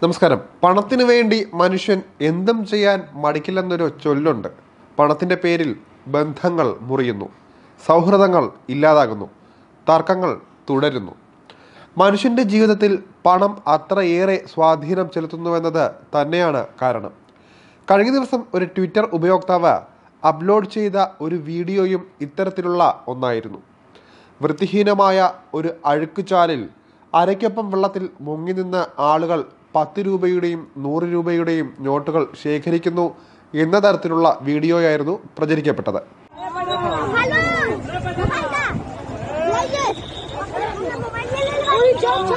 നമസ്കാരം പണത്തിന് വേണ്ടി മനുഷ്യൻ എന്തും ചെയ്യാൻ മടിക്കില്ലെന്നൊരു ചൊല്ലുണ്ട് പണത്തിൻ്റെ പേരിൽ ബന്ധങ്ങൾ മുറിയുന്നു സൗഹൃദങ്ങൾ ഇല്ലാതാകുന്നു തർക്കങ്ങൾ തുടരുന്നു മനുഷ്യൻ്റെ ജീവിതത്തിൽ പണം അത്രയേറെ സ്വാധീനം ചെലുത്തുന്നുവെന്നത് തന്നെയാണ് കാരണം കഴിഞ്ഞ ദിവസം ഒരു ട്വിറ്റർ ഉപയോക്താവ് അപ്ലോഡ് ചെയ്ത ഒരു വീഡിയോയും ഇത്തരത്തിലുള്ള ഒന്നായിരുന്നു വൃത്തിഹീനമായ ഒരു അഴുക്കുചാലിൽ അരയ്ക്കൊപ്പം വെള്ളത്തിൽ മുങ്ങി നിന്ന ആളുകൾ പത്ത് രൂപയുടെയും നൂറ് രൂപയുടെയും നോട്ടുകൾ ശേഖരിക്കുന്നു എന്ന തരത്തിലുള്ള വീഡിയോയായിരുന്നു പ്രചരിക്കപ്പെട്ടത് Hello! Maganda! Ladies! Uy, ciao, ciao,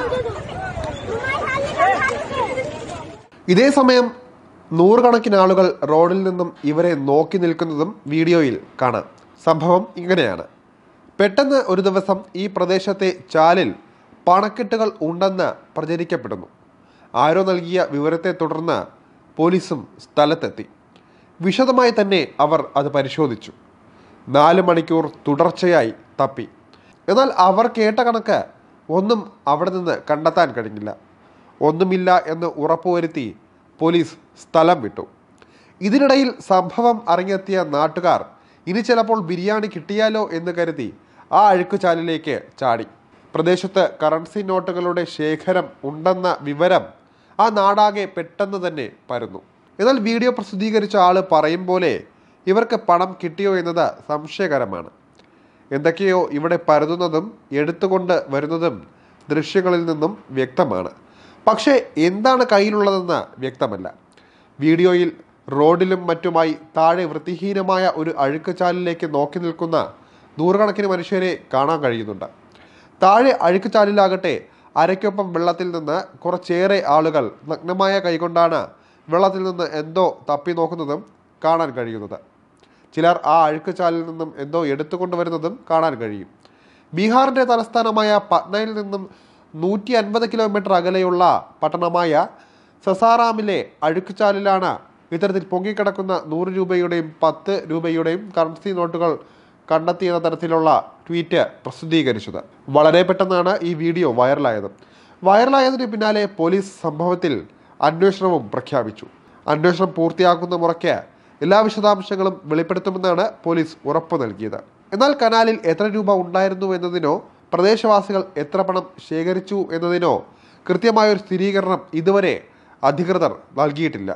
ഇതേ സമയം നൂറുകണക്കിന് ആളുകൾ റോഡിൽ നിന്നും ഇവരെ നോക്കി നിൽക്കുന്നതും വീഡിയോയിൽ കാണാം സംഭവം ഇങ്ങനെയാണ് പെട്ടെന്ന് ഒരു ദിവസം ഈ പ്രദേശത്തെ ചാലിൽ പണക്കെട്ടുകൾ ഉണ്ടെന്ന് പ്രചരിക്കപ്പെടുന്നു ആരോ നൽകിയ വിവരത്തെ തുടർന്ന് പോലീസും സ്ഥലത്തെത്തി വിശദമായി തന്നെ അവർ അത് പരിശോധിച്ചു നാല് മണിക്കൂർ തുടർച്ചയായി തപ്പി എന്നാൽ അവർ കേട്ട കണക്ക് ഒന്നും അവിടെ നിന്ന് കണ്ടെത്താൻ കഴിഞ്ഞില്ല ഒന്നുമില്ല എന്ന് ഉറപ്പുവരുത്തി പോലീസ് സ്ഥലം വിട്ടു ഇതിനിടയിൽ സംഭവം അറിഞ്ഞെത്തിയ നാട്ടുകാർ ഇനി ചിലപ്പോൾ ബിരിയാണി കിട്ടിയാലോ എന്ന് കരുതി ആ അഴുക്കുചാലിലേക്ക് ചാടി പ്രദേശത്ത് കറൻസി നോട്ടുകളുടെ ശേഖരം ഉണ്ടെന്ന വിവരം ആ നാടാകെ പെട്ടെന്ന് തന്നെ പരന്നു എന്നാൽ വീഡിയോ പ്രസിദ്ധീകരിച്ച ആള് പറയും പോലെ ഇവർക്ക് പണം കിട്ടിയോ എന്നത് സംശയകരമാണ് എന്തൊക്കെയോ ഇവിടെ പരതുന്നതും എടുത്തുകൊണ്ട് വരുന്നതും ദൃശ്യങ്ങളിൽ നിന്നും വ്യക്തമാണ് പക്ഷേ എന്താണ് കയ്യിലുള്ളതെന്ന് വ്യക്തമല്ല വീഡിയോയിൽ റോഡിലും മറ്റുമായി താഴെ വൃത്തിഹീനമായ ഒരു അഴുക്കുചാലിലേക്ക് നോക്കി നിൽക്കുന്ന നൂറുകണക്കിന് മനുഷ്യരെ കാണാൻ കഴിയുന്നുണ്ട് താഴെ അഴുക്കുചാലിലാകട്ടെ അരയ്ക്കൊപ്പം വെള്ളത്തിൽ നിന്ന് കുറച്ചേറെ ആളുകൾ നഗ്നമായ കൈകൊണ്ടാണ് വെള്ളത്തിൽ നിന്ന് എന്തോ തപ്പി നോക്കുന്നതും കാണാൻ കഴിയുന്നത് ചിലർ ആ അഴുക്കുചാലിൽ നിന്നും എന്തോ എടുത്തുകൊണ്ടുവരുന്നതും കാണാൻ കഴിയും ബീഹാറിന്റെ തലസ്ഥാനമായ പട്നയിൽ നിന്നും നൂറ്റി അൻപത് കിലോമീറ്റർ അകലെയുള്ള പട്ടണമായ സസാറാമിലെ അഴുക്കുചാലിലാണ് ഇത്തരത്തിൽ പൊങ്ങിക്കിടക്കുന്ന നൂറ് രൂപയുടെയും പത്ത് രൂപയുടെയും കറൻസി നോട്ടുകൾ കണ്ടെത്തിയെന്ന തരത്തിലുള്ള ട്വീറ്റ് പ്രസിദ്ധീകരിച്ചത് വളരെ പെട്ടെന്നാണ് ഈ വീഡിയോ വൈറലായത് വൈറലായതിന് പിന്നാലെ പോലീസ് സംഭവത്തിൽ അന്വേഷണവും പ്രഖ്യാപിച്ചു അന്വേഷണം പൂർത്തിയാക്കുന്ന മുറയ്ക്ക് എല്ലാ വിശദാംശങ്ങളും വെളിപ്പെടുത്തുമെന്നാണ് പോലീസ് ഉറപ്പ് നൽകിയത് എന്നാൽ കനാലിൽ എത്ര രൂപ ഉണ്ടായിരുന്നു എന്നതിനോ പ്രദേശവാസികൾ എത്ര പണം ശേഖരിച്ചു എന്നതിനോ കൃത്യമായ ഒരു സ്ഥിരീകരണം ഇതുവരെ അധികൃതർ നൽകിയിട്ടില്ല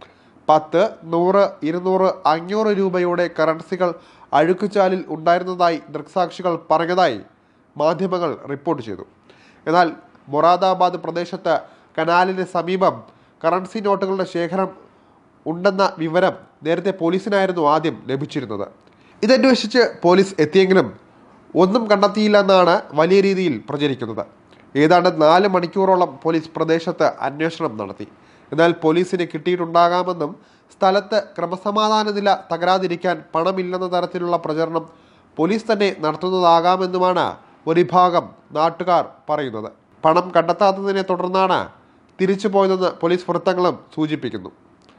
പത്ത് നൂറ് ഇരുന്നൂറ് അഞ്ഞൂറ് രൂപയുടെ കറൻസികൾ അഴുക്കുചാലിൽ ഉണ്ടായിരുന്നതായി ദൃക്സാക്ഷികൾ പറഞ്ഞതായി മാധ്യമങ്ങൾ റിപ്പോർട്ട് ചെയ്തു എന്നാൽ മൊറാദാബാദ് പ്രദേശത്ത് കനാലിന് സമീപം കറൻസി നോട്ടുകളുടെ ശേഖരം ഉണ്ടെന്ന വിവരം നേരത്തെ പോലീസിനായിരുന്നു ആദ്യം ലഭിച്ചിരുന്നത് ഇതന്വേഷിച്ച് പോലീസ് എത്തിയെങ്കിലും ഒന്നും കണ്ടെത്തിയില്ലെന്നാണ് വലിയ രീതിയിൽ പ്രചരിക്കുന്നത് ഏതാണ്ട് നാല് മണിക്കൂറോളം പോലീസ് പ്രദേശത്ത് അന്വേഷണം നടത്തി എന്നാൽ പോലീസിന് കിട്ടിയിട്ടുണ്ടാകാമെന്നും സ്ഥലത്ത് ക്രമസമാധാന നില തകരാതിരിക്കാൻ പണമില്ലെന്ന തരത്തിലുള്ള പ്രചരണം പോലീസ് തന്നെ നടത്തുന്നതാകാമെന്നുമാണ് ഒരു വിഭാഗം നാട്ടുകാർ പറയുന്നത് പണം കണ്ടെത്താത്തതിനെ തുടർന്നാണ് തിരിച്ചു പോയതെന്ന് പോലീസ് വൃത്തങ്ങളും സൂചിപ്പിക്കുന്നു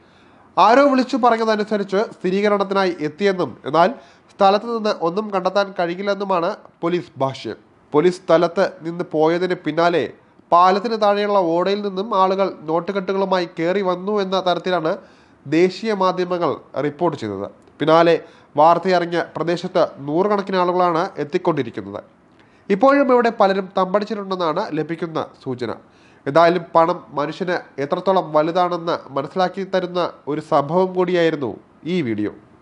ആരോ വിളിച്ചു പറഞ്ഞതനുസരിച്ച് സ്ഥിരീകരണത്തിനായി എത്തിയെന്നും എന്നാൽ സ്ഥലത്ത് നിന്ന് ഒന്നും കണ്ടെത്താൻ കഴിയില്ലെന്നുമാണ് പോലീസ് ഭാഷ്യം പോലീസ് സ്ഥലത്ത് നിന്ന് പോയതിന് പിന്നാലെ പാലത്തിന് താഴെയുള്ള ഓടയിൽ നിന്നും ആളുകൾ നോട്ടുകെട്ടുകളുമായി കയറി വന്നു എന്ന തരത്തിലാണ് ദേശീയ മാധ്യമങ്ങൾ റിപ്പോർട്ട് ചെയ്തത് പിന്നാലെ വാർത്തയറിഞ്ഞ പ്രദേശത്ത് നൂറുകണക്കിന് ആളുകളാണ് എത്തിക്കൊണ്ടിരിക്കുന്നത് ഇപ്പോഴും ഇവിടെ പലരും തമ്പടിച്ചിട്ടുണ്ടെന്നാണ് ലഭിക്കുന്ന സൂചന എന്തായാലും പണം മനുഷ്യന് എത്രത്തോളം വലുതാണെന്ന് മനസ്സിലാക്കി തരുന്ന ഒരു സംഭവം കൂടിയായിരുന്നു ഈ വീഡിയോ